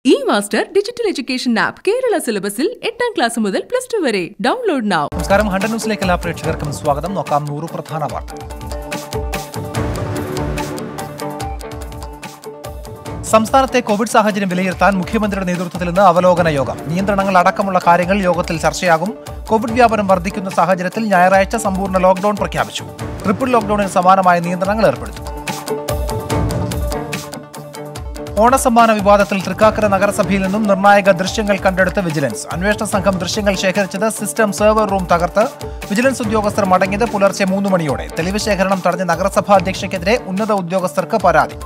E master digital education app Kerala സിലബസിൽ എട്ടാം class മുതൽ പ്ലസ് ടു വരെ ഡൗൺലോഡ് നൗ നമസ്കാരം ഹണ്ടൻ ന്യൂസിലേക്ക് എല്ലാ പ്രേക്ഷകർക്കും സ്വാഗതം നോക്കാം നൂറ് പ്രധാന വാർത്തകൾ സംസ്ഥാനത്തെ കോവിഡ് സാഹചര്യം വിലയിരുത്താൻ മുഖ്യമന്ത്രിയുടെ നേതൃത്വത്തിൽ ഇന്ന് അവലോകന യോഗം നിയന്ത്രണങ്ങൾ അടക്കമുള്ള കാര്യങ്ങൾ യോഗത്തിൽ ചർച്ചയാകും കോവിഡ് വ്യാപനം വർദ്ധിക്കുന്ന സാഹചര്യത്തിൽ ഞായറാഴ്ച സമ്പൂർണ്ണ ലോക്ഡൌൺ പ്രഖ്യാപിച്ചു ട്രിപ്പിൾ ലോക്ഡൌണിന് സമാനമായ നിയന്ത്രണങ്ങൾ ഏർപ്പെടുത്തും ഓണസമ്മാന വിവാദത്തിൽ തൃക്കാക്കര നഗരസഭയിൽ നിന്നും നിർണായക ദൃശ്യങ്ങൾ കണ്ടെടുത്ത് വിജിലൻസ് അന്വേഷണ സംഘം ദൃശ്യങ്ങൾ ശേഖരിച്ചത് സിസ്റ്റം സെർവർ റൂം തകർത്ത് വിജിലൻസ് ഉദ്യോഗസ്ഥർ മടങ്ങിയത് പുലർച്ചെ മൂന്ന് മണിയോടെ തെളിവ് ശേഖരണം തടഞ്ഞ നഗരസഭാ അധ്യക്ഷയ്ക്കെതിരെ ഉന്നത ഉദ്യോഗസ്ഥർക്ക് പരാതി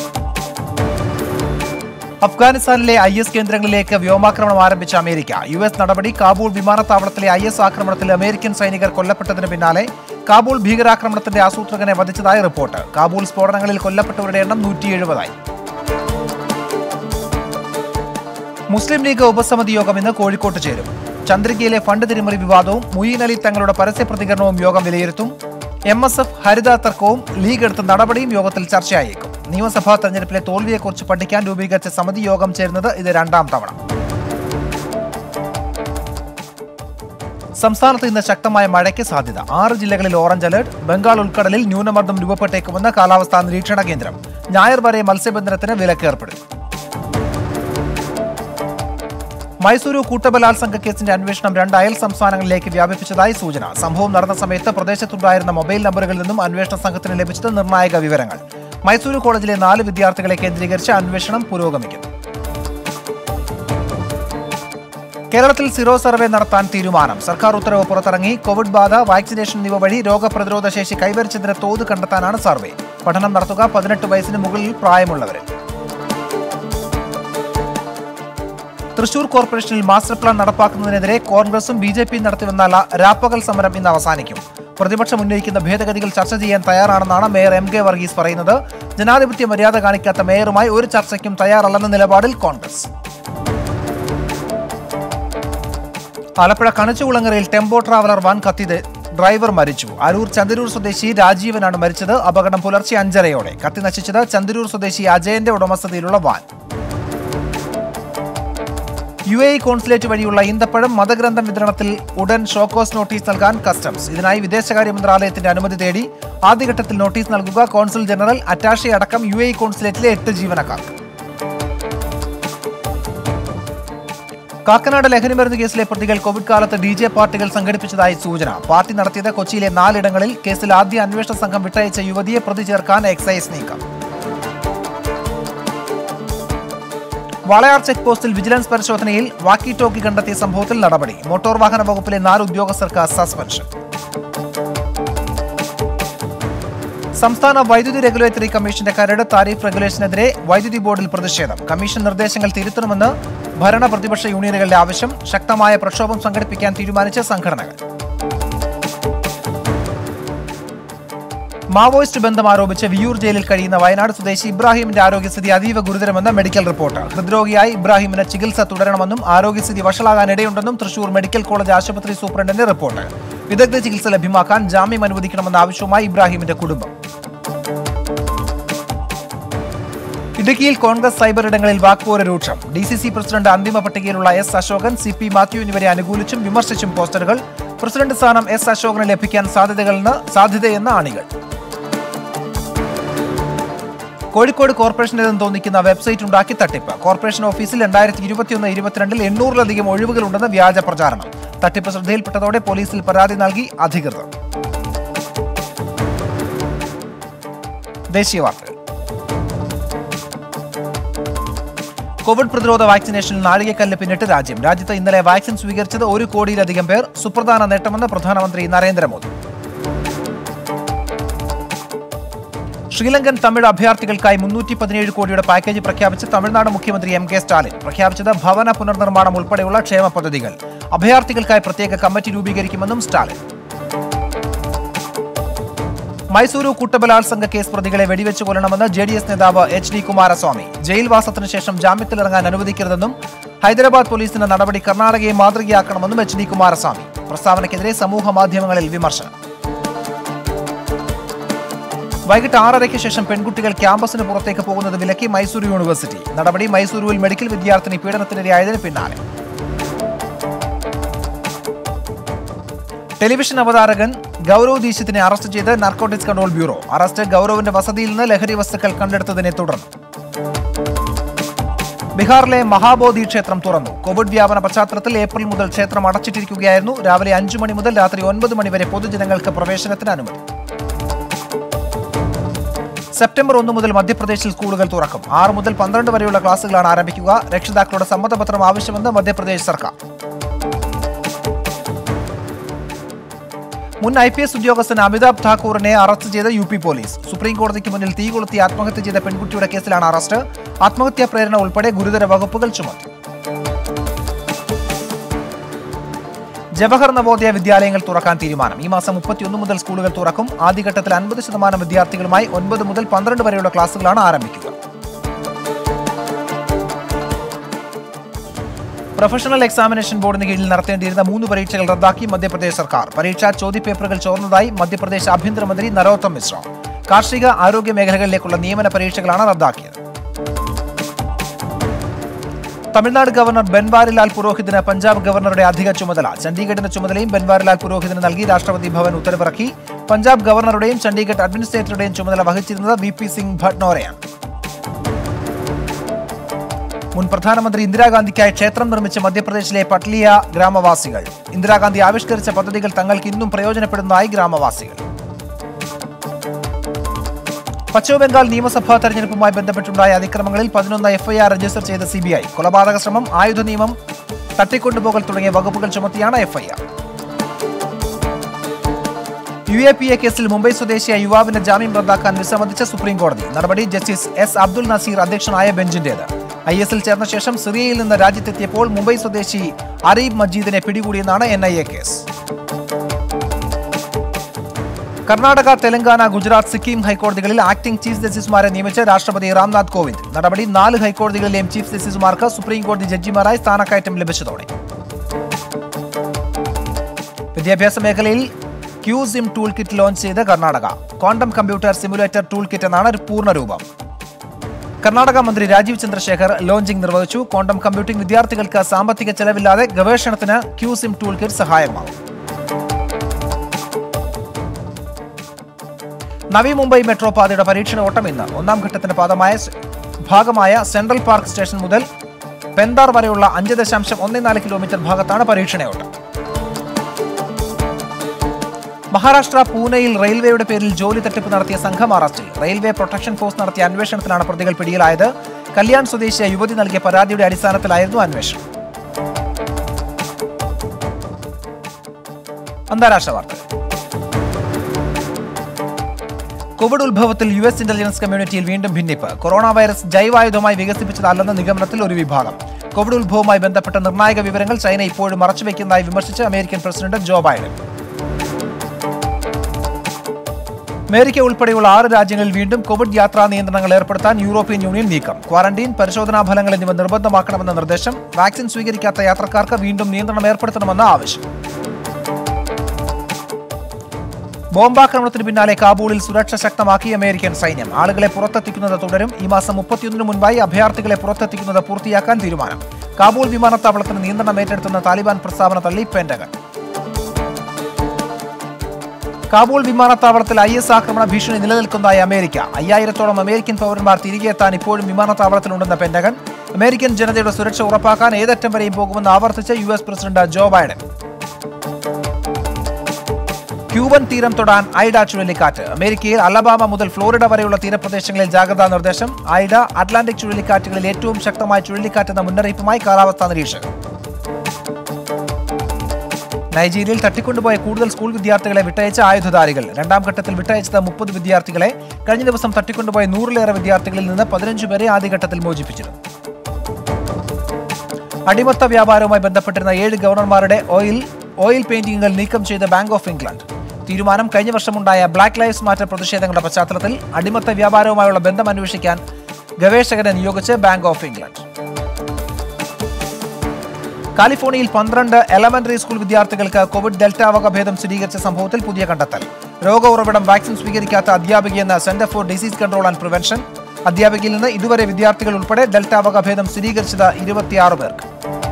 അഫ്ഗാനിസ്ഥാനിലെ ഐ എസ് കേന്ദ്രങ്ങളിലേക്ക് വ്യോമാക്രമണം ആരംഭിച്ച അമേരിക്ക യു എസ് നടപടി കാബൂൾ വിമാനത്താവളത്തിലെ ഐ എസ് ആക്രമണത്തിൽ അമേരിക്കൻ സൈനികർ കൊല്ലപ്പെട്ടതിന് പിന്നാലെ കാബൂൾ ഭീകരാക്രമണത്തിന്റെ ആസൂത്രകനെ വധിച്ചതായി റിപ്പോർട്ട് കാബൂൾ സ്ഫോടനങ്ങളിൽ കൊല്ലപ്പെട്ടവരുടെ എണ്ണം നൂറ്റി എഴുപതായി മുസ്ലിം ലീഗ് ഉപസമിതി യോഗം ഇന്ന് കോഴിക്കോട്ട് ചേരും ചന്ദ്രികയിലെ ഫണ്ട് തിരിമറി വിവാദവും മുയീൻ അലി തങ്ങളുടെ പരസ്യ പ്രതികരണവും യോഗം വിലയിരുത്തും എം എസ് എഫ് ഹരിത തർക്കവും ലീഗ് എടുത്ത നടപടിയും യോഗത്തിൽ ചർച്ചയായേക്കും നിയമസഭാ തെരഞ്ഞെടുപ്പിലെ തോൽവിയെക്കുറിച്ച് പഠിക്കാൻ രൂപീകരിച്ച സമിതി യോഗം ചേരുന്നത് ഇത് രണ്ടാം തവണ സംസ്ഥാനത്ത് ഇന്ന് ശക്തമായ മഴയ്ക്ക് സാധ്യത ആറ് ജില്ലകളിൽ ഓറഞ്ച് അലർട്ട് ബംഗാൾ ഉൾക്കടലിൽ ന്യൂനമർദ്ദം രൂപപ്പെട്ടേക്കുമെന്ന് കാലാവസ്ഥാ നിരീക്ഷണ കേന്ദ്രം ഞായർ വരെ മത്സ്യബന്ധനത്തിന് വിലക്ക് ഏർപ്പെടുത്തി മൈസൂരു കൂട്ടബലാത്സംഗ കേസിന്റെ അന്വേഷണം രണ്ട് അയൽ സംസ്ഥാനങ്ങളിലേക്ക് വ്യാപിപ്പിച്ചതായി സൂചന സംഭവം നടന്ന സമയത്ത് പ്രദേശത്തുണ്ടായിരുന്ന മൊബൈൽ നമ്പറുകളിൽ നിന്നും അന്വേഷണ സംഘത്തിന് ലഭിച്ചത് നിർണായക വിവരങ്ങൾ മൈസൂരു കോളേജിലെ നാല് വിദ്യാർത്ഥികളെ കേന്ദ്രീകരിച്ച് അന്വേഷണം പുരോഗമിക്കുന്നു കേരളത്തിൽ സിറോ സർവേ നടത്താൻ തീരുമാനം സർക്കാർ ഉത്തരവ് പുറത്തിറങ്ങി കോവിഡ് ബാധ വാക്സിനേഷൻ എന്നിവ വഴി രോഗപ്രതിരോധ ശേഷി കൈവരിച്ചതിന്റെ തോത് കണ്ടെത്താനാണ് സർവേ പഠനം നടത്തുക പതിനെട്ട് വയസ്സിന് മുകളിൽ പ്രായമുള്ളവരിൽ തൃശൂർ കോർപ്പറേഷനിൽ മാസ്റ്റർ പ്ലാൻ നടപ്പാക്കുന്നതിനെതിരെ കോൺഗ്രസും ബി ജെ പിയും നടത്തിവന്ന ല- രാപ്പകൽ സമരം ഇന്ന് അവസാനിക്കും പ്രതിപക്ഷം ഉന്നയിക്കുന്ന ഭേദഗതികൾ ചർച്ച ചെയ്യാൻ തയ്യാറാണെന്നാണ് മേയർ എം കെ വർഗീസ് പറയുന്നത് ജനാധിപത്യ മര്യാദ കാണിക്കാത്ത മേയറുമായി ഒരു ചർച്ചയ്ക്കും തയ്യാറല്ലെന്ന നിലപാടിൽ കോൺഗ്രസ് ആലപ്പുഴ കണിച്ചുകുളങ്ങരയിൽ ടെമ്പോ ട്രാവലർ വൻ കത്തിയത് ഡ്രൈവർ മരിച്ചു അരൂർ ചന്ദരൂർ സ്വദേശി രാജീവനാണ് മരിച്ചത് അപകടം പുലർച്ചെ അഞ്ചരയോടെ കത്തി നശിച്ചത് ചന്ദരൂർ സ്വദേശി അജയന്റെ ഉടമസ്ഥതയിലുള്ള വാൻ യു എ കോൺസുലേറ്റ് വഴിയുള്ള ഈന്തപ്പഴം മതഗ്രന്ഥം വിതരണത്തിൽ ഉടൻ ഷോക്കോസ് നോട്ടീസ് നൽകാൻ കസ്റ്റംസ് ഇതിനായി വിദേശകാര്യ മന്ത്രാലയത്തിന്റെ അനുമതി തേടി ആദ്യഘട്ടത്തിൽ നോട്ടീസ് നൽകുക കോൺസുൽ ജനറൽ അറ്റാഷെ അടക്കം യു എ കോൺസുലേറ്റിലെ എട്ട് ജീവനക്കാർക്ക് കാക്കനാട് ലഹരിമരുന്ന് കേസിലെ പ്രതികൾ കോവിഡ് കാലത്ത് ഡി ജെ പാർട്ടികൾ സംഘടിപ്പിച്ചതായി സൂചന പാർട്ടി നടത്തിയത് കൊച്ചിയിലെ നാലിടങ്ങളിൽ കേസിൽ ആദ്യ അന്വേഷണ സംഘം വിട്ടയച്ച യുവതിയെ പ്രതി ചേർക്കാൻ എക്സൈസ് നീക്കം വാളയാർ ചെക്ക് പോസ്റ്റിൽ വിജിലൻസ് പരിശോധനയിൽ വാക്കി ടോക്കി കണ്ടെത്തിയ സംഭവത്തിൽ നടപടി മോട്ടോർ വാഹന വകുപ്പിലെ നാല് ഉദ്യോഗസ്ഥർക്ക് സസ്പെൻഷൻ സംസ്ഥാന വൈദ്യുതി റെഗുലേറ്ററി കമ്മീഷന്റെ കരട് താരിഫ് റെഗുലേഷനെതിരെ വൈദ്യുതി ബോർഡിൽ പ്രതിഷേധം കമ്മീഷൻ നിർദ്ദേശങ്ങൾ തിരുത്തണമെന്ന് ഭരണ പ്രതിപക്ഷ യൂണിയനുകളുടെ ആവശ്യം ശക്തമായ പ്രക്ഷോഭം സംഘടിപ്പിക്കാൻ തീരുമാനിച്ച സംഘടനകൾ മാവോയിസ്റ്റ് ബന്ധം ആരോപിച്ച് വിയൂർ ജയിലിൽ കഴിയുന്ന വയനാട് സ്വദേശി ഇബ്രാഹിമിന്റെ ആരോഗ്യസ്ഥിതി അതീവ ഗുരുതരമെന്ന് മെഡിക്കൽ റിപ്പോർട്ട് ഹൃദ്രോഗിയായി ഇബ്രാഹിമിന് ചികിത്സ തുടരണമെന്നും ആരോഗ്യസ്ഥിതി വഷളാകാനിടയുണ്ടെന്നും തൃശൂർ മെഡിക്കൽ കോളേജ് ആശുപത്രി സൂപ്രണ്ടിന്റെ റിപ്പോർട്ട് വിദഗ്ധ ചികിത്സ ലഭ്യമാക്കാൻ ജാമ്യം അനുവദിക്കണമെന്ന ആവശ്യവുമായി ഇബ്രാഹിമിന്റെ കുടുംബം ഇടുക്കിയിൽ കോൺഗ്രസ് സൈബർ ഇടങ്ങളിൽ വാക്പോര് രൂക്ഷം ഡി സി സി പ്രസിഡന്റ് അന്തിമ പട്ടികയിലുള്ള S Ashokan C P Mathew എന്നിവരെ അനുകൂലിച്ചും വിമർശിച്ചും പോസ്റ്ററുകൾ പ്രസിഡന്റ് സ്ഥാനം എസ് അശോകന് ലഭിക്കാൻ സാധ്യതകളെന്ന് സാധ്യതയെന്ന് അണികൾ കോഴിക്കോട് കോർപ്പറേഷനിൽ നിന്ന് തോന്നിക്കുന്ന വെബ്സൈറ്റ് ഉണ്ടാക്കി തട്ടിപ്പ് കോർപ്പറേഷൻ ഓഫീസിൽ രണ്ടായിരത്തി ഇരുപത്തിയൊന്ന് ഇരുപത്തിരണ്ടിൽ എണ്ണൂറിലധികം ഒഴിവുകളുണ്ടെന്ന് വ്യാജ പ്രചാരണം തട്ടിപ്പ് ശ്രദ്ധയിൽപ്പെട്ടതോടെ പോലീസിൽ പരാതി നൽകി അധികൃതർ ദേശീയ വാർത്തകൾ കോവിഡ് പ്രതിരോധ വാക്സിനേഷനിൽ നാഴികക്കല്ല് പിന്നിട്ട് രാജ്യം രാജ്യത്ത് ഇന്നലെ വാക്സിൻ സ്വീകരിച്ചത് ഒരു കോടിയിലധികം പേർ സുപ്രധാന നേട്ടമെന്ന് പ്രധാനമന്ത്രി നരേന്ദ്രമോദി ശ്രീലങ്കൻ തമിഴ് അഭയാർത്ഥികൾക്കായി മുന്നൂറ്റി പതിനേഴ് കോടിയുടെ പാക്കേജ് പ്രഖ്യാപിച്ച് തമിഴ്നാട് മുഖ്യമന്ത്രി എം കെ സ്റ്റാലിൻ പ്രഖ്യാപിച്ചത് ഭവന പുനർനിർമ്മാണം ഉൾപ്പെടെയുള്ള ക്ഷേമ പദ്ധതികൾ അഭയാർത്ഥികൾക്കായി പ്രത്യേക കമ്മിറ്റി രൂപീകരിക്കുമെന്നും സ്റ്റാലിൻ മൈസൂരു കൂട്ടബലാത്സംഗ കേസ് പ്രതികളെ വെടിവെച്ച് കൊല്ലണമെന്ന് ജെ ഡി എസ് നേതാവ് എച്ച് ഡി കുമാരസ്വാമി ജയിൽവാസത്തിനു ശേഷം ജാമ്യത്തിലിറങ്ങാൻ അനുവദിക്കരുതെന്നും ഹൈദരാബാദ് പോലീസിന്റെ നടപടി കർണാടകയെ മാതൃകയാക്കണമെന്നും എച്ച് ഡി കുമാരസ്വാമി പ്രസ്താവനയ്ക്കെതിരെ സമൂഹ മാധ്യമങ്ങളിൽ വിമർശനം വൈകിട്ട് ആറരയ്ക്ക് ശേഷം പെൺകുട്ടികൾ ക്യാമ്പസിന് പുറത്തേക്ക് പോകുന്നത് വിലക്കി മൈസൂർ യൂണിവേഴ്സിറ്റി നടപടി മൈസൂരുവിൽ മെഡിക്കൽ വിദ്യാർത്ഥിനി പീഡനത്തിനിരയായതിന് പിന്നാലെ ടെലിവിഷൻ അവതാരകൻ ഗൗരവ് ദീക്ഷിത്തിനെ അറസ്റ്റ് ചെയ്ത് നാർക്കോട്ടിക്സ് കൺട്രോൾ ബ്യൂറോ അറസ്റ്റ് ഗൗരവിന്റെ വസതിയിൽ നിന്ന് ലഹരി വസ്തുക്കൾ കണ്ടെടുത്തതിനെ തുടർന്ന് ബീഹാറിലെ മഹാബോധി ക്ഷേത്രം തുറന്നു കോവിഡ് വ്യാപന പശ്ചാത്തലത്തിൽ ഏപ്രിൽ മുതൽ ക്ഷേത്രം അടച്ചിട്ടിരിക്കുകയായിരുന്നു രാവിലെ അഞ്ചു മണി മുതൽ രാത്രി ഒൻപത് മണി വരെ പൊതുജനങ്ങൾക്ക് പ്രവേശനത്തിന് അനുമതി സെപ്റ്റംബർ ഒന്ന് മുതൽ മധ്യപ്രദേശിൽ സ്കൂളുകൾ തുറക്കും ആറ് മുതൽ പന്ത്രണ്ട് വരെയുള്ള ക്ലാസുകളാണ് ആരംഭിക്കുക രക്ഷിതാക്കളുടെ സമ്മതപത്രം ആവശ്യമെന്ന് മധ്യപ്രദേശ് സർക്കാർ മുൻ ഐ പി എസ് ഉദ്യോഗസ്ഥൻ അമിതാഭ് ഠാക്കൂറിനെ അറസ്റ്റ് ചെയ്ത യു പി പോലീസ് സുപ്രീം കോടതിക്ക് മുന്നിൽ തീ കൊളുത്തി ആത്മഹത്യ ചെയ്ത പെൺകുട്ടിയുടെ കേസിലാണ് അറസ്റ്റ് ആത്മഹത്യാ പ്രേരണ ഉൾപ്പെടെ ഗുരുതര വകുപ്പുകൾ ചുമത്തി ജവഹർ നവോദയ വിദ്യാലയങ്ങൾ തുറക്കാൻ തീരുമാനം ഈ മാസം മുപ്പത്തിയൊന്ന് മുതൽ സ്കൂളുകൾ തുറക്കും ആദ്യഘട്ടത്തിൽ അൻപത് ശതമാനം വിദ്യാർത്ഥികളുമായി ഒൻപത് മുതൽ പന്ത്രണ്ട് വരെയുള്ള ക്ലാസുകളാണ് ആരംഭിക്കുക പ്രൊഫഷണൽ എക്സാമിനേഷൻ ബോർഡിന് കീഴിൽ നടത്തേണ്ടിയിരുന്ന മൂന്ന് പരീക്ഷകൾ റദ്ദാക്കി മധ്യപ്രദേശ് സർക്കാർ പരീക്ഷാ ചോദ്യപേപ്പറുകൾ ചോർന്നതായി മധ്യപ്രദേശ് ആഭ്യന്തരമന്ത്രി നരോത്തം മിശ്ര കാർഷിക ആരോഗ്യ മേഖലകളിലേക്കുള്ള നിയമന പരീക്ഷകളാണ് റദ്ദാക്കിയത് തമിഴ്നാട് ഗവർണർ ബൻവാരിലാൽ പുരോഹിതിന് പഞ്ചാബ് ഗവർണറുടെ അധിക ചുമതല ചണ്ഡീഗഡിന്റെ ചുമതലയും ബൻവാരിലാൽ പുരോഹിതിന് നൽകി രാഷ്ട്രപതി ഭവൻ ഉത്തരവിറക്കി പഞ്ചാബ് ഗവർണറുടെയും ചണ്ഡീഗഡ് അഡ്മിനിസ്ട്രേറ്ററുടെയും ചുമതല വഹിച്ചിരുന്നത് വി പി സിംഗ് ഭട്നോറയാണ് മുൻ പ്രധാനമന്ത്രി ഇന്ദിരാഗാന്ധിക്കായി ക്ഷേത്രം നിർമ്മിച്ച മധ്യപ്രദേശിലെ പട്ലിയ ഗ്രാമവാസികൾ ഇന്ദിരാഗാന്ധി ആവിഷ്കരിച്ച പദ്ധതികൾ തങ്ങൾക്ക് ഇന്നും പ്രയോജനപ്പെടുന്നതായി ഗ്രാമവാസികൾ പശ്ചിമബംഗാൾ നിയമസഭാ തെരഞ്ഞെടുപ്പുമായി ബന്ധപ്പെട്ടുണ്ടായ അതിക്രമങ്ങളിൽ പതിനൊന്ന് എഫ്ഐആർ രജിസ്റ്റർ ചെയ്ത സിബിഐ കൊലപാതക ശ്രമം ആയുധ നിയമം തട്ടിക്കൊണ്ടുപോകൽ തുടങ്ങിയ വകുപ്പുകൾ ചുമത്തിയാണ് FIR U A P A കേസിൽ മുംബൈ സ്വദേശിയായ യുവാവിന്റെ ജാമ്യം റദ്ദാക്കാൻ വിസമ്മതിച്ച സുപ്രീം കോടതി നടപടി ജസ്റ്റിസ് എസ് അബ്ദുൽ നസീർ അധ്യക്ഷനായ ബെഞ്ചിന്റേത് ഐ എസിൽ ചേർന്ന ശേഷം സിറിയയിൽ നിന്ന് രാജ്യത്തെത്തിയപ്പോൾ മുംബൈ സ്വദേശി അറീബ് മജീദിനെ പിടികൂടിയെന്നാണ് N I A case Karnataka Telangana Gujarat Sikkim ഹൈക്കോടതികളിൽ ആക്ടിംഗ് ചീഫ് ജസ്റ്റിസുമാരെ നിയമിച്ച് രാഷ്ട്രപതി രാംനാഥ് കോവിന്ദ് നടപടി നാല് ഹൈക്കോടതികളിലെയും ചീഫ് ജസ്റ്റിസുമാർക്ക് സുപ്രീം കോടതി ജഡ്ജിമാരായി സ്ഥാനക്കയറ്റം ലഭിച്ചതോടെ വിദ്യാഭ്യാസ മേഖലയിൽ ക്യൂസിം ടൂൾ കിറ്റ് ലോഞ്ച് ചെയ്ത് Karnataka quantum computer simulator tool kit എന്നാണ് പൂർണ്ണരൂപം കർണാടക മന്ത്രി രാജീവ് ചന്ദ്രശേഖർ ലോഞ്ചിംഗ് നിർവഹിച്ചു ക്വാണ്ടം കമ്പ്യൂട്ടിംഗ് വിദ്യാർത്ഥികൾക്ക് സാമ്പത്തിക ചെലവില്ലാതെ ഗവേഷണത്തിന് ക്യൂസിം ടൂൾ കിറ്റ് സഹായമാകും നവി മുംബൈ മെട്രോ പാതയുടെ പരീക്ഷണ ഓട്ടം ഇന്ന് ഒന്നാം ഘട്ടത്തിന്റെ പാദമായ സ് ഭാഗമായ സെൻട്രൽ പാർക്ക് സ്റ്റേഷൻ മുതൽ പെന്താർ വരെയുള്ള അഞ്ച് ദശാംശം ഒന്ന് നാല് കിലോമീറ്റർ ഭാഗത്താണ് പരീക്ഷണ ഓട്ടം മഹാരാഷ്ട്ര പൂനെയിൽ റെയിൽവേയുടെ പേരിൽ ജോലി തട്ടിപ്പ് നടത്തിയ സംഘം അറസ്റ്റിൽ റെയിൽവേ പ്രൊട്ടക്ഷൻ ഫോഴ്സ് നടത്തിയ അന്വേഷണത്തിലാണ് പ്രതികൾ പിടിയിലായത് കല്യാൺ സ്വദേശിയ യുവതി നൽകിയ പരാതിയുടെ അടിസ്ഥാനത്തിലായിരുന്നു അന്വേഷണം അന്താരാഷ്ട്ര വാർത്തകൾ കോവിഡ് ഉത്ഭവത്തിൽ യു എസ് ഇന്റലിജൻസ് കമ്മ്യൂണിറ്റിയിൽ വീണ്ടും ഭിന്നിപ്പ് കൊറോണ വൈറസ് ജൈവായുധമായി വികസിപ്പിച്ചതല്ലെന്ന നിഗമനത്തിൽ ഒരു വിഭാഗം കോവിഡ് ഉത്ഭവവുമായി ബന്ധപ്പെട്ട നിർണായക വിവരങ്ങൾ ചൈന ഇപ്പോഴും മറച്ചുവെക്കുന്നതായി വിമർശിച്ച് American president Joe Biden America ഉൾപ്പെടെയുള്ള ആറ് രാജ്യങ്ങളിൽ വീണ്ടും കോവിഡ് യാത്രാ നിയന്ത്രണങ്ങൾ ഏർപ്പെടുത്താൻ യൂറോപ്യൻ യൂണിയൻ നീക്കം ക്വാറന്റീൻ പരിശോധനാ ഫലങ്ങൾ എന്നിവ നിർബന്ധമാക്കണമെന്ന നിർദ്ദേശം വാക്സിൻ സ്വീകരിക്കാത്ത യാത്രക്കാർക്ക് വീണ്ടും നിയന്ത്രണം ഏർപ്പെടുത്തണമെന്ന ആവശ്യം ബോംബാക്രമണത്തിന് പിന്നാലെ കാബൂളിൽ സുരക്ഷ ശക്തമാക്കി അമേരിക്കൻ സൈന്യം ആളുകളെ പുറത്തെത്തിക്കുന്നത് തുടരും ഈ മാസം മുപ്പത്തിയൊന്നിന് മുൻപായി അഭയാർത്ഥികളെ പുറത്തെത്തിക്കുന്നത് പൂർത്തിയാക്കാൻ തീരുമാനം കാബൂൾ വിമാനത്താവളത്തിന് നിയന്ത്രണം ഏറ്റെടുത്തുന്ന താലിബാൻ പ്രസ്താവന തള്ളി പെന്റഗൺ കാബൂൾ വിമാനത്താവളത്തിൽ ഐ എസ് ആക്രമണ ഭീഷണി നിലനിൽക്കുന്നതായി അമേരിക്ക അയ്യായിരത്തോളം അമേരിക്കൻ പൗരന്മാർ തിരികെ എത്താൻ ഇപ്പോഴും വിമാനത്താവളത്തിലുണ്ടെന്ന പെന്റഗൺ അമേരിക്കൻ ജനതയുടെ സുരക്ഷ ഉറപ്പാക്കാൻ ഏതറ്റം വരെയും പോകുമെന്ന് ആവർത്തിച്ച U S president Joe Biden Cuban തീരം തൊടാൻ ഐഡ ചുഴലിക്കാറ്റ് അമേരിക്കയിൽ അലബാമ മുതൽ ഫ്ലോറിഡ വരെയുള്ള തീരപ്രദേശങ്ങളിൽ ജാഗ്രതാ നിർദ്ദേശം ഐഡ അറ്റ്ലാന്റിക് ചുഴലിക്കാറ്റുകളിൽ ഏറ്റവും ശക്തമായ ചുഴലിക്കാറ്റെന്ന മുന്നറിയിപ്പുമായി കാലാവസ്ഥാ നിരീക്ഷകർ നൈജീരിയയിൽ തട്ടിക്കൊണ്ടുപോയ കൂടുതൽ സ്കൂൾ വിദ്യാർത്ഥികളെ വിട്ടയച്ച ആയുധധാരികൾ രണ്ടാം ഘട്ടത്തിൽ വിട്ടയച്ചത് മുപ്പത് വിദ്യാർത്ഥികളെ കഴിഞ്ഞ ദിവസം തട്ടിക്കൊണ്ടുപോയ നൂറിലേറെ വിദ്യാർത്ഥികളിൽ നിന്ന് പതിനഞ്ച് പേരെ ആദ്യഘട്ടത്തിൽ മോചിപ്പിച്ചിരുന്നു അടിമത്ത വ്യാപാരവുമായി ബന്ധപ്പെട്ടിരുന്ന ഏഴ് ഗവർണർമാരുടെ ഓയിൽ ഓയിൽ പെയിന്റിങ്ങുകൾ നീക്കം ചെയ്ത ബാങ്ക് ഓഫ് ഇംഗ്ലണ്ട് തീരുമാനം കഴിഞ്ഞ വർഷമുണ്ടായ ബ്ലാക്ക് ലൈവ്സ് മാറ്റർ പ്രതിഷേധങ്ങളുടെ പശ്ചാത്തലത്തിൽ അടിമത്ത വ്യാപാരവുമായുള്ള ബന്ധം അന്വേഷിക്കാൻ ഗവേഷകരെ നിയോഗിച്ച് ബാങ്ക് ഓഫ് ഇംഗ്ലണ്ട് കാലിഫോർണിയയിൽ പന്ത്രണ്ട് എലമെന്ററി സ്കൂൾ വിദ്യാർത്ഥികൾക്ക് കോവിഡ് ഡെൽറ്റ വകഭേദം സ്ഥിരീകരിച്ച സംഭവത്തിൽ പുതിയ കണ്ടെത്തൽ രോഗ ഉറവിടം വാക്സിൻ സ്വീകരിക്കാത്ത അധ്യാപികയെന്ന centre for disease control and prevention അധ്യാപികയിൽ നിന്ന് ഇതുവരെ വിദ്യാർത്ഥികൾ ഉൾപ്പെടെ ഡെൽറ്റ വകഭേദം സ്ഥിരീകരിച്ചത് ഇരുപത്തിയാറ് പേർക്ക്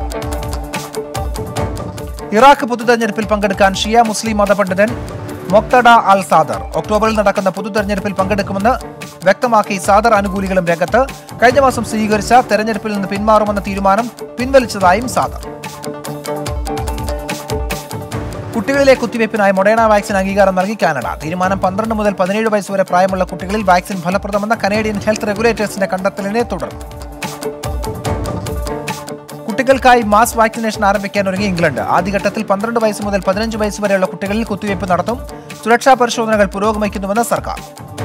ഇറാഖ് പൊതുതെരഞ്ഞെടുപ്പിൽ പങ്കെടുക്കാൻ ഷിയ മുസ്ലിം മതപണ്ഡിതൻ മൊക്തഡ അൽ സാദർ ഒക്ടോബറിൽ നടക്കുന്ന പൊതുതെരഞ്ഞെടുപ്പിൽ പങ്കെടുക്കുമെന്ന് വ്യക്തമാക്കി സാദർ അനുകൂലികളും രംഗത്ത് കഴിഞ്ഞ മാസം സ്വീകരിച്ച തെരഞ്ഞെടുപ്പിൽ നിന്ന് പിന്മാറുമെന്ന തീരുമാനം പിൻവലിച്ചതായും സാദർ കുട്ടികളിലെ കുത്തിവയ്പ്പിനായി മൊഡേണ വാക്സിൻ അംഗീകാരം നൽകി കാനഡ തീരുമാനം പന്ത്രണ്ട് മുതൽ പതിനേഴ് വയസ്സ് വരെ പ്രായമുള്ള കുട്ടികളിൽ വാക്സിൻ ഫലപ്രദമെന്ന കനേഡിയൻ ഹെൽത്ത് റെഗുലേറ്റേഴ്സിന്റെ കണ്ടെത്തലിനെ തുടർന്ന് കുട്ടികൾക്കായി മാസ് വാക്സിനേഷൻ ആരംഭിക്കാൻ ഒരുങ്ങി ഇംഗ്ലണ്ട് ആദ്യഘട്ടത്തിൽ പന്ത്രണ്ട് വയസ്സ് മുതൽ പതിനഞ്ച് വയസ്സ് വരെയുള്ള കുട്ടികളിൽ കുത്തിവയ്പ് നടത്തും സുരക്ഷാ പരിശോധനകൾ പുരോഗമിക്കുന്നുവെന്ന് സർക്കാർ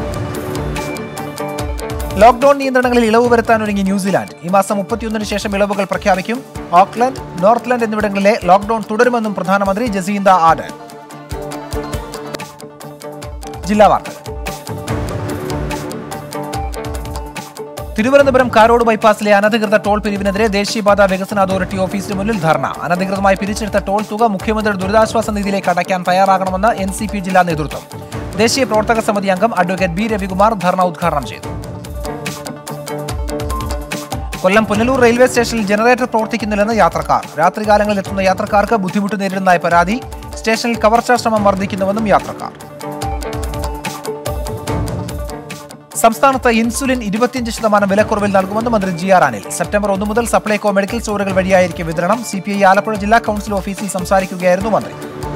ലോക്ഡൌൺ നിയന്ത്രണങ്ങളിൽ ഇളവ് വരുത്താൻ ഒരുങ്ങി ന്യൂസിലാൻഡ് ഈ മാസം മുപ്പത്തിയൊന്നിന് ശേഷം ഇളവുകൾ പ്രഖ്യാപിക്കും ഓക്ലൻഡ് നോർത്ത്ലൻഡ് എന്നിവിടങ്ങളിലെ ലോക്ഡൌൺ തുടരുമെന്നും പ്രധാനമന്ത്രി ജസീന്ത ആഡൻ ജില്ലാ വാർത്തകൾ തിരുവനന്തപുരം കാരോട് ബൈപ്പാസിലെ അനധികൃത ടോൾ പിരിവിനെതിരെ ദേശീയപാത വികസന അതോറിറ്റി ഓഫീസിന് മുന്നിൽ ധർണ അനധികൃതമായി പിരിച്ചെടുത്ത ടോൾ തുക മുഖ്യമന്ത്രി ദുരിതാശ്വാസ നിധിയിലേക്ക് അടയ്ക്കാൻ തയ്യാറാകണമെന്ന് എൻ സി പി ജില്ലാ നേതൃത്വം ദേശീയ പ്രവർത്തക സമിതി അംഗം അഡ്വക്കേറ്റ് ബി രവികുമാർ ധർണ ഉദ്ഘാടനം ചെയ്തു കൊല്ലം പുനലൂർ റെയിൽവേ സ്റ്റേഷനിൽ ജനറേറ്റർ പ്രവർത്തിക്കുന്നില്ലെന്ന് യാത്രക്കാർ രാത്രികാലങ്ങളിൽ എത്തുന്ന യാത്രക്കാർക്ക് ബുദ്ധിമുട്ട് നേരിടുന്നതായി പരാതി സ്റ്റേഷനിൽ കവർച്ചാ ശ്രമം വർദ്ധിക്കുന്നുവെന്നും യാത്രക്കാർ സംസ്ഥാനത്ത് ഇൻസുലിൻ ഇരുപത്തിയഞ്ച് ശതമാനം വിലക്കുറവിൽ നൽകുമെന്ന് മന്ത്രി ജി ആർ അനിൽ സെപ്റ്റംബർ ഒന്ന് മുതൽ സപ്ലൈകോ മെഡിക്കൽ സ്റ്റോറുകൾ വഴിയായിരിക്കും വിതരണം സി പി ഐ ആലപ്പുഴ ജില്ലാ കൌൺസിൽ ഓഫീസിൽ സംസാരിക്കുകയായിരുന്നു മന്ത്രി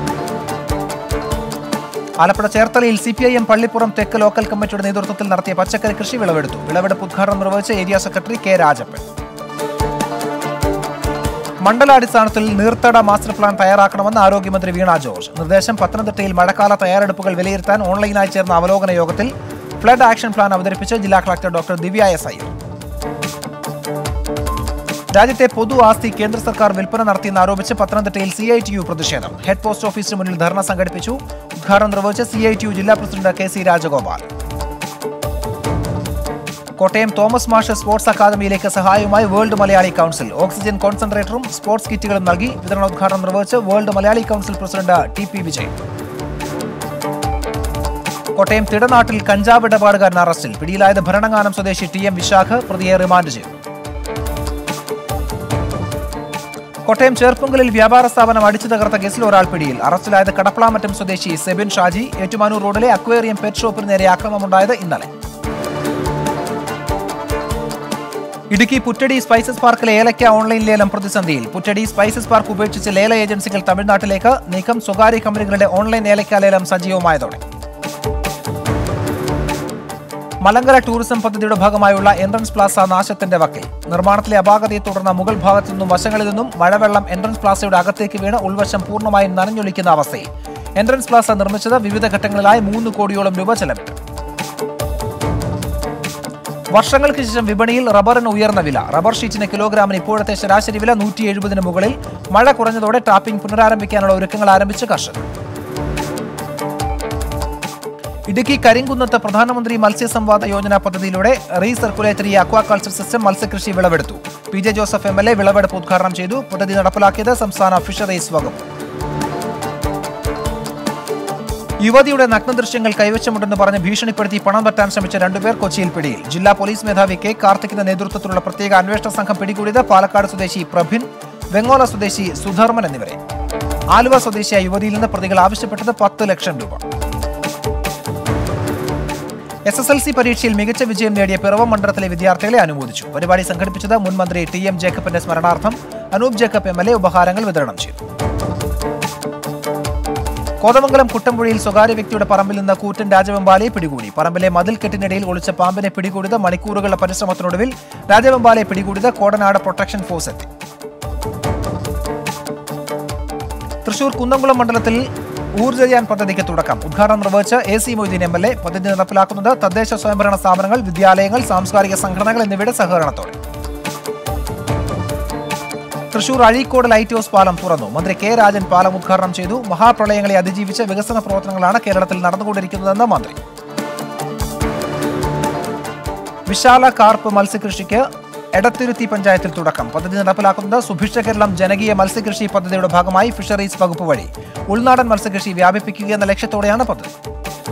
ആലപ്പുഴ ചേർത്തലയിൽ C P I M Pallippuram തെക്ക് ലോക്കൽ കമ്മിറ്റിയുടെ നേതൃത്വത്തിൽ നടത്തിയ പച്ചക്കറി കൃഷി വിളവെടുത്തു വിളവെടുപ്പ് ഉദ്ഘാടനം നിർവഹിച്ച ഏരിയ സെക്രട്ടറി കെ രാജപ്പൻ മണ്ഡലാടിസ്ഥാനത്തിൽ നീർത്തട മാസ്റ്റർ പ്ലാൻ തയ്യാറാക്കണമെന്ന് ആരോഗ്യമന്ത്രി വീണ ജോർജ് നിർദ്ദേശം പത്തനംതിട്ടയിൽ മഴക്കാല തയ്യാറെടുപ്പുകൾ വിലയിരുത്താൻ ഓൺലൈനായി ചേർന്ന അവലോകന യോഗത്തിൽ ഫ്ലഡ് ആക്ഷൻ പ്ലാൻ അവതരിപ്പിച്ച് ജില്ലാ collector doctor Divya S Iyer രാജ്യത്തെ പൊതു ആസ്തി കേന്ദ്ര സർക്കാർ വിൽപ്പന നടത്തിയെന്ന് ആരോപിച്ച് പത്തനംതിട്ടയിൽ സി ഐ ടി യു പ്രതിഷേധം ഹെഡ് പോസ്റ്റ് ഓഫീസിന് മുന്നിൽ ധർണ സംഘടിപ്പിച്ചു ഉദ്ഘാടനം നിർവഹിച്ച സി ഐ ടി യു ജില്ലാ president K C Rajagopal Kottayam Thomas മാഷ് സ്പോർട്സ് അക്കാദമിയിലേക്ക് സഹായവുമായി വേൾഡ് മലയാളി കൗൺസിൽ ഓക്സിജൻ കോൺസെൻട്രേറ്ററും സ്പോർട്സ് കിറ്റുകളും നൽകി വിതരണോദ്ഘാടനം നിർവഹിച്ച് world Malayali council president T P Vijayan Kottayam തിടനാട്ടിൽ കഞ്ചാവ് ഇടപാടുകാരൻ അറസ്റ്റിൽ പിടിയിലായത് ഭരണങ്ങാനം സ്വദേശി ടി എം വിശാഖ് പ്രതിയെ റിമാൻഡ് ചെയ്തു കോട്ടയം ചേർപ്പുങ്കലിൽ വ്യാപാര സ്ഥാപനം അടിച്ചു തകർത്ത കേസിൽ ഒരാൾ പിടിയിൽ അറസ്റ്റിലായത് കടപ്പളാമറ്റം സ്വദേശി സെബിൻ ഷാജി ഏറ്റുമാനൂർ റോഡിലെ അക്വേറിയം പെറ്റ് ഷോപ്പിന് നേരെ ആക്രമണമുണ്ടായത് ഇന്നലെ ഇടുക്കി പുറ്റടി സ്പൈസസ് പാർക്കിലെ ഏലക്ക ഓൺലൈൻ ലേലം പ്രതിസന്ധിയിൽ പുറ്റടി സ്പൈസസ് പാർക്ക് ഉപേക്ഷിച്ച് ലേല ഏജൻസികൾ തമിഴ്നാട്ടിലേക്ക് നീക്കം സ്വകാര്യ കമ്പനികളുടെ ഓൺലൈൻ ഏലക്ക ലേലം സജീവമായതോടെ മലങ്കര ടൂറിസം പദ്ധതിയുടെ ഭാഗമായുള്ള എൻട്രൻസ് പ്ലാസ നാശത്തിന്റെ വക്കിൽ നിർമ്മാണത്തിലെ അപാകതയെ തുടർന്ന് മുകൾ ഭാഗത്തു നിന്നും വശങ്ങളിൽ നിന്നും മഴവെള്ളം എൻട്രൻസ് പ്ലാസയുടെ അകത്തേക്ക് വീണ് ഉൾവശം പൂർണ്ണമായും നനഞ്ഞൊലിക്കുന്ന അവസ്ഥയിൽ എൻട്രൻസ് പ്ലാസ നിർമ്മിച്ചത് വിവിധ ഘട്ടങ്ങളിലായി മൂന്ന് കോടിയോളം രൂപ ചെലവിട്ടു വർഷങ്ങൾക്ക് ശേഷം വിപണിയിൽ റബ്ബറിന് ഉയർന്ന വില റബ്ബർ ഷീറ്റിന് കിലോഗ്രാമിന് ഇപ്പോഴത്തെ ശരാശരി വില നൂറ്റി എഴുപതിന് മുകളിൽ മഴ കുറഞ്ഞതോടെ ടാപ്പിംഗ് പുനരാരംഭിക്കാനുള്ള ഒരുക്കങ്ങൾ ആരംഭിച്ച് കർഷകർ ഇടുക്കി കരിങ്കുന്നത്ത് പ്രധാനമന്ത്രി മത്സ്യസംവാദ യോജന പദ്ധതിയിലൂടെ റീസർക്കുലേറ്ററി അക്വാകൾച്ചർ സിസ്റ്റം മത്സ്യകൃഷി വിളവെടുത്തു P J Joseph M L A വിളവെടുപ്പ് ഉദ്ഘാടനം ചെയ്തു പദ്ധതി നടപ്പിലാക്കിയത് സംസ്ഥാന ഫിഷറീസ് വകുപ്പ് യുവതിയുടെ നഗ്നദൃശ്യങ്ങൾ കൈവശമുണ്ടെന്ന് പറഞ്ഞ് ഭീഷണിപ്പെടുത്തി പണം പറ്റാൻ ശ്രമിച്ച രണ്ടുപേർ കൊച്ചിയിൽ പിടിയിൽ ജില്ലാ പോലീസ് മേധാവി കെ കാർത്തിക്കിന്റെ നേതൃത്വത്തിലുള്ള പ്രത്യേക അന്വേഷണ സംഘം പിടികൂടിയത് പാലക്കാട് സ്വദേശി പ്രഭിൻ വെങ്ങോല സ്വദേശി സുധർമ്മൻ എന്നിവരെ ആലുവ സ്വദേശിയായ യുവതിയിൽ നിന്ന് പ്രതികൾ ആവശ്യപ്പെട്ടത് പത്ത് ലക്ഷം രൂപ എസ് എസ് എൽ സി പരീക്ഷയിൽ മികച്ച വിജയം നേടിയ പിറവം മണ്ഡലത്തിലെ വിദ്യാർത്ഥികളെ അനുമോദിച്ചു പരിപാടി സംഘടിപ്പിച്ചത് മുൻ മന്ത്രി ടി എം ജേക്കബിന്റെ സ്മരണാർത്ഥം Anoop Jacob M L A ഉപഹാരങ്ങൾ വിതരണം ചെയ്തു കോതമംഗലം കുട്ടമ്പുഴയിൽ സ്വകാര്യ വ്യക്തിയുടെ പറമ്പിൽ നിന്ന് കൂറ്റൻ രാജവെമ്പാലയെ പിടികൂടി പറമ്പിലെ മതിൽ കെട്ടിനിടയിൽ ഒളിച്ച പാമ്പിനെ പിടികൂടിയത് മണിക്കൂറുകളുടെ പരിശ്രമത്തിനൊടുവിൽ രാജവെമ്പാലയെ പിടികൂടിയത് കോടനാട് പ്രൊട്ടക്ഷൻ ഫോഴ്സ് എത്തി തൃശൂർ കുന്നംകുളം മണ്ഡലത്തിൽ ഊർജ്ജയാൻ പദ്ധതിക്ക് തുടക്കം ഉദ്ഘാടനം നിർവഹിച്ച് A C Moideen M L A പദ്ധതി നടപ്പിലാക്കുന്നത് തദ്ദേശ സ്വയംഭരണ സ്ഥാപനങ്ങൾ വിദ്യാലയങ്ങൾ സാംസ്കാരിക സംഘടനകൾ എന്നിവയുടെ സഹകരണത്തോടെ തൃശൂർ അഴീക്കോട് ലൈറ്റ് ഹൗസ് പാലം തുറന്നു മന്ത്രി കെ രാജൻ പാലം ഉദ്ഘാടനം ചെയ്തു മഹാപ്രളയങ്ങളെ അതിജീവിച്ച് വികസന പ്രവർത്തനങ്ങളാണ് കേരളത്തിൽ നടന്നുകൊണ്ടിരിക്കുന്നതെന്ന് മന്ത്രി വിശാല കാർപ്പ് മത്സ്യകൃഷിക്ക് എടത്തിരുത്തി പഞ്ചായത്തിൽ തുടക്കം പദ്ധതി നടപ്പിലാക്കുന്നത് സുഭിക്ഷ കേരളം ജനകീയ മത്സ്യകൃഷി പദ്ധതിയുടെ ഭാഗമായി ഫിഷറീസ് വകുപ്പ് വഴി ഉൾനാടൻ മത്സ്യകൃഷി വ്യാപിപ്പിക്കുക എന്ന ലക്ഷ്യത്തോടെയാണ് പദ്ധതി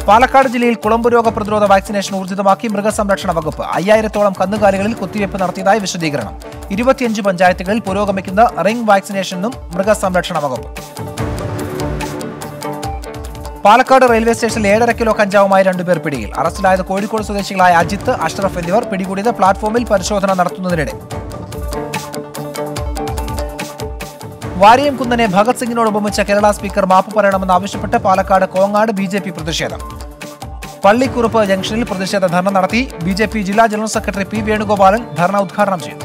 പാലക്കാട് ജില്ലയിൽ കുളമ്പ് രോഗ പ്രതിരോധ വാക്സിനേഷൻ ഊർജിതമാക്കി മൃഗസംരക്ഷണ വകുപ്പ് അയ്യായിരത്തോളം കന്നുകാലികളിൽ കുത്തിവയ്പ് നടത്തിയതായി വിശദീകരണം ഇരുപത്തിയഞ്ച് പഞ്ചായത്തുകളിൽ പുരോഗമിക്കുന്ന റിംഗ് വാക്സിനേഷനും മൃഗസംരക്ഷണ വകുപ്പ് പാലക്കാട് റെയിൽവേ സ്റ്റേഷനിൽ ഏഴര കിലോ കഞ്ചാവുമായി രണ്ടുപേർ പിടിയിൽ അറസ്റ്റിലായത് കോഴിക്കോട് സ്വദേശികളായ അജിത്ത് അഷ്റഫ് എന്നിവർ പിടികൂടിയത് പ്ലാറ്റ്ഫോമിൽ പരിശോധന നടത്തുന്നതിനിടെ വാരിയം കുന്നനെ ഭഗത് സിംഗിനോട് ഉപമിച്ച കേരള സ്പീക്കർ മാപ്പ് പറയണമെന്ന് ആവശ്യപ്പെട്ട് Palakkad Kongad B J P പ്രതിഷേധം പള്ളിക്കുറുപ്പ് ജംഗ്ഷനിൽ പ്രതിഷേധ ധർണ നടത്തി ബി ജെ പി ജില്ലാ general secretary P Venugopalan dharna ഉദ്ഘാടനം ചെയ്തു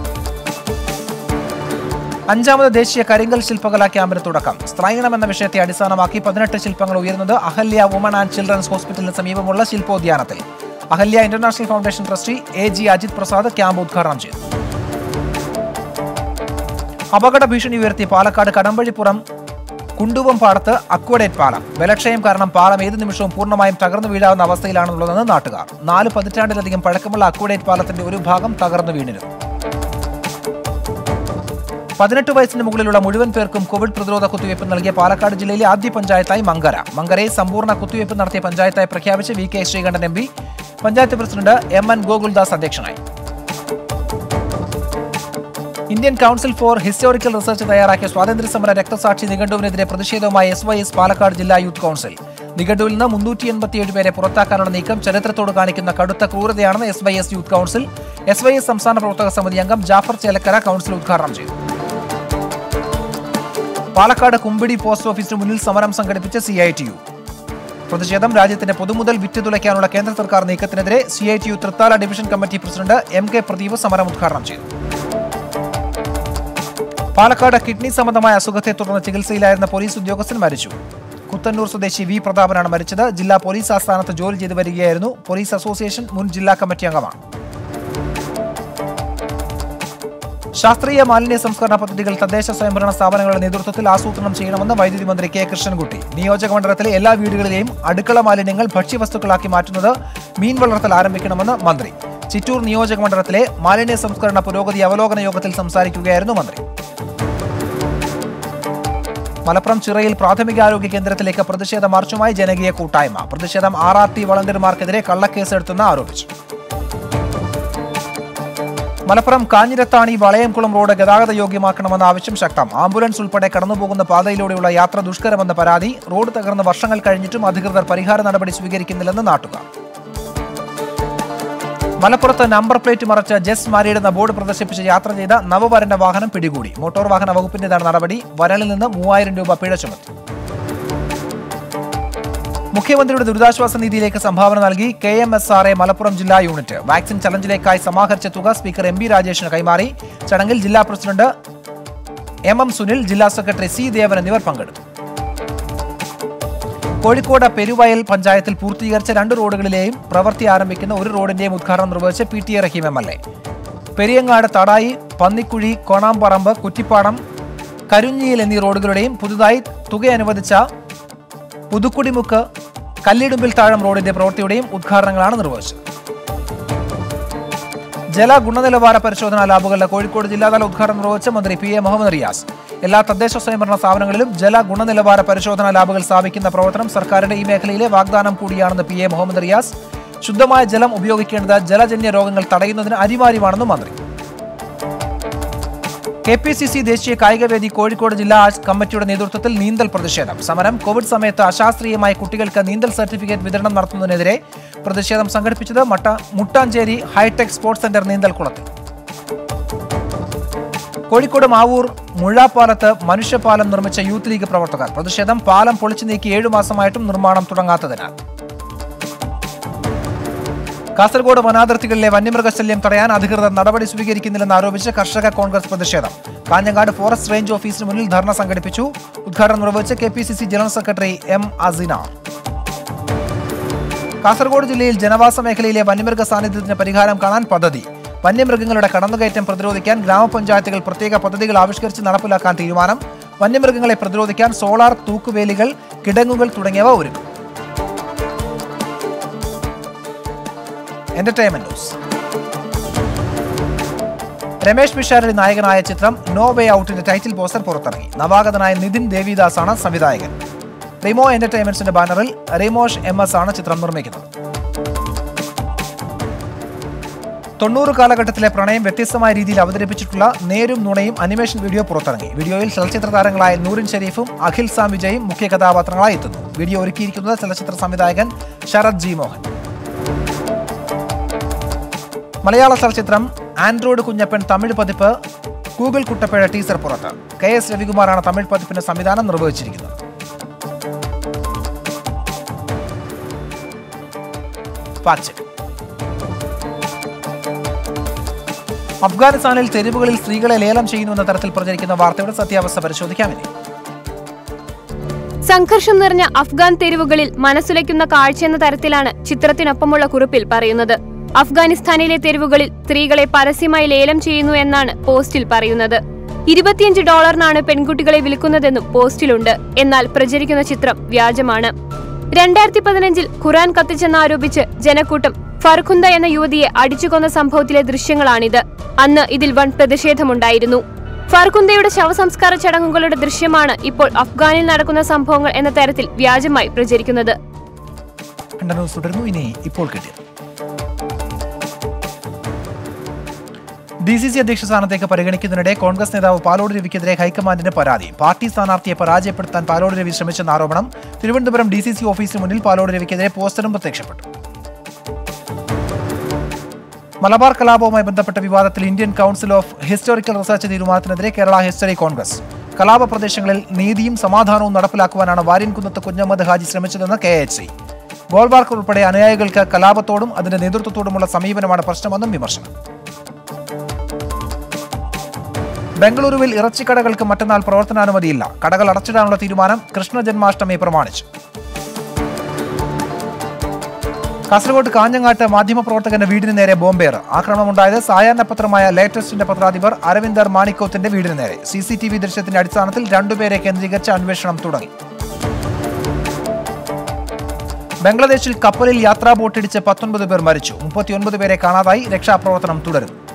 അഞ്ചാമത് ദേശീയ കരിങ്കൽ ശില്പകല ക്യാമ്പിന് തുടക്കം സ്ത്രൈണം എന്ന വിഷയത്തെ അടിസ്ഥാനമാക്കി പതിനെട്ട് ശില്പങ്ങൾ ഉയരുന്നത് അഹല്യ വുമൺ ആൻഡ് ചിൽഡ്രൻസ് ഹോസ്പിറ്റലിന് സമീപമുള്ള ശില്പോദ്യാനത്തിൽ Ahalya international foundation trustee A G Ajith Prasad camp ഉദ്ഘാടനം ചെയ്തു അപകട ഭീഷണി ഉയർത്തി പാലക്കാട് കടമ്പഴിപ്പുറം കുണ്ടുവം പാടത്ത് അക്വഡേറ്റ് പാലം ബലക്ഷയം കാരണം പാലം ഏത് നിമിഷവും പൂർണ്ണമായും തകർന്നു വീഴാവുന്ന അവസ്ഥയിലാണുള്ളതെന്ന് നാട്ടുകാർ നാല് പതിറ്റാണ്ടിലധികം പഴക്കമുള്ള അക്വഡേറ്റ് പാലത്തിന്റെ ഒരു ഭാഗം തകർന്നു വീണിരുന്നു പതിനെട്ട് വയസ്സിന് മുകളിലുള്ള മുഴുവൻ പേർക്കും കോവിഡ് പ്രതിരോധ കുത്തിവയ്പ് നൽകിയ പാലക്കാട് ജില്ലയിലെ ആദ്യ പഞ്ചായത്തായി മങ്കര മങ്കരയെ സമ്പൂർണ്ണ കുത്തിവയ്പ് നടത്തിയ പഞ്ചായത്തായി പ്രഖ്യാപിച്ച് V K Sreekandan M P panchayat president M N Gokuldas അധ്യക്ഷനായി Indian council for historical research തയ്യാറാക്കിയ സ്വാതന്ത്ര്യ സമര രക്തസാക്ഷി നിഘണ്ടുവിനെതിരെ പ്രതിഷേധവുമായി എസ് വൈ എസ് പാലക്കാട് ജില്ലാ യൂത്ത് കൗൺസിൽ നിഘണ്ടുവിൽ നിന്ന് മുന്നൂറ്റി എൺപത്തിയേഴ് പേരെ പുറത്താക്കാനുള്ള നീക്കം ചരിത്രത്തോട് കാണിക്കുന്ന കടുത്ത ക്രൂരതയാണെന്ന് S Y S youth council S Y S സംസ്ഥാന പ്രവർത്തക സമിതി അംഗം ജാഫർ ചേലക്കര കൗൺസിൽ ഉദ്ഘാടനം ചെയ്തു പാലക്കാട് കുമ്പിടി പോസ്റ്റ് ഓഫീസിന് മുന്നിൽ സമരം സംഘടിപ്പിച്ച സി ഐ ടി യു പ്രതിഷേധം രാജ്യത്തിന്റെ പൊതുമുതൽ വിറ്റുതുലയ്ക്കാനുള്ള കേന്ദ്ര സർക്കാർ നീക്കത്തിനെതിരെ C I T U Thrithala division committee president M K Pradeep സമരം ഉദ്ഘാടനം ചെയ്തു പാലക്കാട് കിഡ്നി സംബന്ധമായ അസുഖത്തെ തുടർന്ന് ചികിത്സയിലായിരുന്ന പോലീസ് ഉദ്യോഗസ്ഥൻ മരിച്ചു കുത്തന്നൂർ സ്വദേശി വി പ്രതാപനാണ് മരിച്ചത് ജില്ലാ പോലീസ് ആസ്ഥാനത്ത് ജോലി ചെയ്തു വരികയായിരുന്നു പോലീസ് അസോസിയേഷൻ മുൻ ജില്ലാ കമ്മിറ്റി അംഗമാണ് ശാസ്ത്രീയ മാലിന്യ സംസ്കരണ പദ്ധതികൾ തദ്ദേശ സ്വയംഭരണ സ്ഥാപനങ്ങളുടെ നേതൃത്വത്തിൽ ആസൂത്രണം ചെയ്യണമെന്ന് വൈദ്യുതി മന്ത്രി കെ കൃഷ്ണൻകുട്ടി നിയോജക മണ്ഡലത്തിലെ എല്ലാ വീടുകളിലെയും അടുക്കള മാലിന്യങ്ങൾ ഭക്ഷ്യവസ്തുക്കളാക്കി മാറ്റുന്നത് മീൻ വളർത്തൽ ആരംഭിക്കണമെന്ന് മന്ത്രി ചിറ്റൂർ നിയോജക മണ്ഡലത്തിലെ മാലിന്യ സംസ്കരണ പുരോഗതി അവലോകന യോഗത്തിൽ സംസാരിക്കുകയായിരുന്നു മന്ത്രി മലപ്പുറം ചിറയിൽ പ്രാഥമികാരോഗ്യ കേന്ദ്രത്തിലേക്ക് പ്രതിഷേധ മാർച്ചുമായി ജനകീയ കൂട്ടായ്മ പ്രതിഷേധം ആർ ആർ ടി വളണ്ടിയർമാർക്കെതിരെ കള്ളക്കേസ് എടുത്തെന്ന് ആരോപിച്ചു മലപ്പുറം കാഞ്ഞിരത്താണി വളയംകുളം റോഡ് ഗതാഗത യോഗ്യമാക്കണമെന്ന ആവശ്യം ശക്തം ആംബുലൻസ് ഉൾപ്പെടെ കടന്നുപോകുന്ന പാതയിലൂടെയുള്ള യാത്ര ദുഷ്കരമെന്ന പരാതി റോഡ് തകർന്ന് വർഷങ്ങൾ കഴിഞ്ഞിട്ടും അധികൃതർ പരിഹാര നടപടി സ്വീകരിക്കുന്നില്ലെന്ന് നാട്ടുകാർ മലപ്പുറത്ത് നമ്പർ പ്ലേറ്റ് മറച്ച് ജസ് മാരീഡ് എന്ന ബോർഡ് പ്രദർശിപ്പിച്ച് യാത്ര ചെയ്ത നവവരന്റെ വാഹനം പിടികൂടി മോട്ടോർ വാഹന വകുപ്പിന്റേതാണ് നടപടി വരനിൽ നിന്ന് മൂവായിരം രൂപ പിഴ ചുമത്തി മുഖ്യമന്ത്രിയുടെ ദുരിതാശ്വാസ നിധിയിലേക്ക് സംഭാവന നൽകി K M S R A Malappuram ജില്ലാ യൂണിറ്റ് വാക്സിൻ ചലഞ്ചിലേക്കായി സമാഹരിച്ച തുക സ്പീക്കർ എം ബി രാജേഷിന് കൈമാറി ചടങ്ങിൽ ജില്ലാ പ്രസിഡന്റ് എം എം സുനിൽ ജില്ലാ സെക്രട്ടറി സി ദേവൻ എന്നിവർ പങ്കെടുത്തു കോഴിക്കോട് പെരുവയൽ പഞ്ചായത്തിൽ പൂർത്തീകരിച്ച രണ്ട് റോഡുകളിലെയും പ്രവൃത്തി ആരംഭിക്കുന്ന ഒരു റോഡിന്റെയും ഉദ്ഘാടനം നിർവഹിച്ച P T A Rahim M L A Periyangad Thadayi Pannikuzhi Konamparamb Kuttippadam കരുഞ്ഞിയിൽ എന്നീ റോഡുകളുടെയും പുതുതായി തുക അനുവദിച്ച പുതുക്കുടിമുക്ക് കല്ലിടുമ്പിൽ താഴം റോഡിന്റെ പ്രവൃത്തിയുടെയും ഉദ്ഘാടനങ്ങളാണ് നിർവഹിച്ചത് ജല ഗുണനിലവാര പരിശോധനാ ലാബുകളുടെ കോഴിക്കോട് ജില്ലാതല ഉദ്ഘാടനം നിർവഹിച്ച മന്ത്രി പി എ മുഹമ്മദ് റിയാസ് എല്ലാ തദ്ദേശ സ്വയംഭരണ സ്ഥാപനങ്ങളിലും ജല ഗുണനിലവാര പരിശോധനാ ലാബുകൾ സ്ഥാപിക്കുന്ന പ്രവർത്തനം സർക്കാരിന്റെ ഈ മേഖലയിലെ വാഗ്ദാനം കൂടിയാണെന്ന് പി എ മുഹമ്മദ് റിയാസ് ശുദ്ധമായ ജലം ഉപയോഗിക്കേണ്ടത് ജലജന്യ രോഗങ്ങൾ തടയുന്നതിന് അനിവാര്യമാണെന്നും മന്ത്രി കെ പി സി സി ദേശീയ കായികവേദി കോഴിക്കോട് ജില്ലാ കമ്മിറ്റിയുടെ നേതൃത്വത്തിൽ നീന്തൽ പ്രതിഷേധം സമരം കോവിഡ് സമയത്ത് അശാസ്ത്രീയമായി കുട്ടികൾക്ക് നീന്തൽ സർട്ടിഫിക്കറ്റ് വിതരണം നടത്തുന്നതിനെതിരെ പ്രതിഷേധം സംഘടിപ്പിച്ചത് Matta Muttancherry hitech sports centre നീന്തൽക്കുളത്തിൽ കോഴിക്കോട് മാവൂർ മുഴാപ്പാലത്ത് മനുഷ്യപാലം നിർമ്മിച്ച യൂത്ത് ലീഗ് പ്രവർത്തകർ പ്രതിഷേധം പാലം പൊളിച്ചു നീക്കി ഏഴു മാസമായിട്ടും നിർമ്മാണം തുടങ്ങാത്തതിനാൽ കാസർഗോഡ് വനാതിർത്തികളിലെ വന്യമൃഗശല്യം തടയാൻ അധികൃതർ നടപടി സ്വീകരിക്കുന്നില്ലെന്ന് ആരോപിച്ച് കർഷക കോൺഗ്രസ് പ്രതിഷേധം കാഞ്ഞങ്ങാട് ഫോറസ്റ്റ് റേഞ്ച് ഓഫീസിന് മുന്നിൽ ധർണ സംഘടിപ്പിച്ചു ഉദ്ഘാടനം നിർവഹിച്ച K P C C general secretary M Asinar Kasaragod ജില്ലയിൽ ജനവാസ മേഖലയിലെ വന്യമൃഗ സാന്നിധ്യത്തിന് പരിഹാരം കാണാൻ പദ്ധതി വന്യമൃഗങ്ങളുടെ കടന്നുകയറ്റം പ്രതിരോധിക്കാൻ ഗ്രാമപഞ്ചായത്തുകൾ പ്രത്യേക പദ്ധതികൾ ആവിഷ്കരിച്ച് നടപ്പിലാക്കാൻ തീരുമാനം വന്യമൃഗങ്ങളെ പ്രതിരോധിക്കാൻ സോളാർ തൂക്കുവേലികൾ കിടങ്ങുകൾ തുടങ്ങിയവ ഒരുക്കും എന്റർടൈൻമെന്റ് ന്യൂസ് രമേഷ് പിഷാരടി നായകനായ ചിത്രം നോ വേ ഔട്ടിന്റെ ടൈറ്റിൽ പോസ്റ്റർ പുറത്തിറങ്ങി നവാഗതനായ നിതിൻ ദേവിദാസാണ് സംവിധായകൻ റിമോ എന്റർടൈൻമെന്റ്സിന്റെ ബാനറിൽ റിമോഷ് എം എസ് ആണ് ചിത്രം നിർമ്മിക്കുന്നത് തൊണ്ണൂറ് കാലഘട്ടത്തിലെ പ്രണയം വ്യത്യസ്തമായ രീതിയിൽ അവതരിപ്പിച്ചിട്ടുള്ള നേരും നുണയും അനിമേഷൻ വീഡിയോ പുറത്തിറങ്ങി വീഡിയോയിൽ ചലച്ചിത്ര താരങ്ങളായ നൂറിൻ ഷെരീഫും അഖിൽ സാം വിജയും മുഖ്യ കഥാപാത്രങ്ങളായി എത്തുന്നു വീഡിയോ ഒരുക്കിയിരിക്കുന്നത് ചലച്ചിത്ര സംവിധായകൻ ശരത് ജി മോഹൻ മലയാള ചലച്ചിത്രം ആൻഡ്രോയിഡ് കുഞ്ഞപ്പൻ തമിഴ് പതിപ്പ് ഗൂഗിൾ കുട്ടപ്പേഴ ടീസർ പുറത്ത് കെ എസ് രവികുമാറാണ് തമിഴ് പതിപ്പിന്റെ സംവിധാനം നിർവഹിച്ചിരിക്കുന്നത് ഫാക്ട് ചെക്ക് അഫ്ഗാനിസ്ഥാനിൽ തെരുവുകളിൽ സ്ത്രീകളെ ലേലം ചെയ്യുന്നുവെന്ന തരത്തിൽ പ്രചരിക്കുന്ന വാർത്തയുടെ സത്യാവസ്ഥ പരിശോധിക്കാമിനി സംഘർഷം നിറഞ്ഞ അഫ്ഗാൻ തെരുവുകളിൽ മനസ്സുലയ്ക്കുന്ന കാഴ്ചയെന്ന തരത്തിലാണ് ചിത്രത്തിനൊപ്പമുള്ള കുറിപ്പിൽ പറയുന്നത് അഫ്ഗാനിസ്ഥാനിലെ തെരുവുകളിൽ സ്ത്രീകളെ പരസ്യമായി ലേലം ചെയ്യുന്നു എന്നാണ് പോസ്റ്റിൽ പറയുന്നത് ഇരുപത്തിയഞ്ച് ഡോളറിനാണ് പെൺകുട്ടികളെ വിൽക്കുന്നതെന്നും പോസ്റ്റിലുണ്ട് എന്നാൽ പ്രചരിക്കുന്ന ചിത്രം വ്യാജമാണ് രണ്ടായിരത്തി പതിനഞ്ചിൽ ഖുറാൻ കത്തിച്ചെന്നാരോപിച്ച് ജനക്കൂട്ടം ഫർഖുന്ദ എന്ന യുവതിയെ അടിച്ചുകൊന്ന സംഭവത്തിലെ ദൃശ്യങ്ങളാണിത് അന്ന് ഇതിൽ വൻ പ്രതിഷേധമുണ്ടായിരുന്നു ഫർഖുന്ദയുടെ ശവസംസ്കാര ചടങ്ങുകളുടെ ദൃശ്യമാണ് ഇപ്പോൾ അഫ്ഗാനിൽ നടക്കുന്ന സംഭവങ്ങൾ എന്ന തരത്തിൽ വ്യാജമായി പ്രചരിക്കുന്നത് കണ്ട ന്യൂസ് തുടരുന്നു ഇനി ഇപ്പോൾ കിട്ടിയത് ഡി സി സി അധ്യക്ഷ സ്ഥാനത്തേക്ക് പരിഗണിക്കുന്നതിനിടെ കോൺഗ്രസ് നേതാവ് പാലോട് രവിക്കെതിരെ ഹൈക്കമാൻഡിന് പരാതി പാർട്ടി സ്ഥാനാർത്ഥിയെ പരാജയപ്പെടുത്താൻ പാലോട് രവി ശ്രമിച്ചെന്ന ആരോപണം തിരുവനന്തപുരം ഡി സി സി ഓഫീസിന് മുന്നിൽ പാലോട് രവിക്കെതിരെ പോസ്റ്ററും പ്രത്യക്ഷപ്പെട്ടു മലബാർ കലാപവുമായി ബന്ധപ്പെട്ട വിവാദത്തിൽ Indian Council of Historical Research തീരുമാനത്തിനെതിരെ കേരള ഹിസ്റ്ററി കോൺഗ്രസ് കലാപ പ്രദേശങ്ങളിൽ നീതിയും സമാധാനവും നടപ്പിലാക്കുവാനാണ് വാര്യൻകുന്നത്ത് കുഞ്ഞമ്മദ് ഹാജി ശ്രമിച്ചതെന്ന് കെ എച്ച് സി ഗോൾബാർക്കർ ഉൾപ്പെടെ അനുയായികൾക്ക് കലാപത്തോടും അതിന്റെ നേതൃത്വത്തോടുമുള്ള സമീപനമാണ് പ്രശ്നമെന്നും വിമർശനം ബംഗളൂരുവിൽ ഇറച്ചിക്കടകൾക്ക് മറ്റന്നാൾ പ്രവർത്തനാനുമതിയില്ല കടകൾ അടച്ചിടാനുള്ള തീരുമാനം കൃഷ്ണ ജന്മാഷ്ടമി പ്രമാണിച്ചു കാസർഗോഡ് കാഞ്ഞങ്ങാട്ട് മാധ്യമപ്രവർത്തകന്റെ വീടിന് നേരെ ബോംബേർ ആക്രമണമുണ്ടായത് സായാഹ്ന പത്രമായ ലേറ്റസ്റ്റിന്റെ പത്രാധിപർ അരവിന്ദർ മാണിക്കോത്തിന്റെ വീടിന് നേരെ സി സി ടി വി ദൃശ്യത്തിന്റെ അടിസ്ഥാനത്തിൽ രണ്ടുപേരെ കേന്ദ്രീകരിച്ച് അന്വേഷണം തുടങ്ങി ബംഗ്ലാദേശിൽ കപ്പലിൽ യാത്രാ ബോട്ടിടിച്ച് പത്തൊൻപത് പേർ മരിച്ചു മുപ്പത്തിയൊൻപത് പേരെ കാണാതായി രക്ഷാപ്രവർത്തനം തുടരുന്നു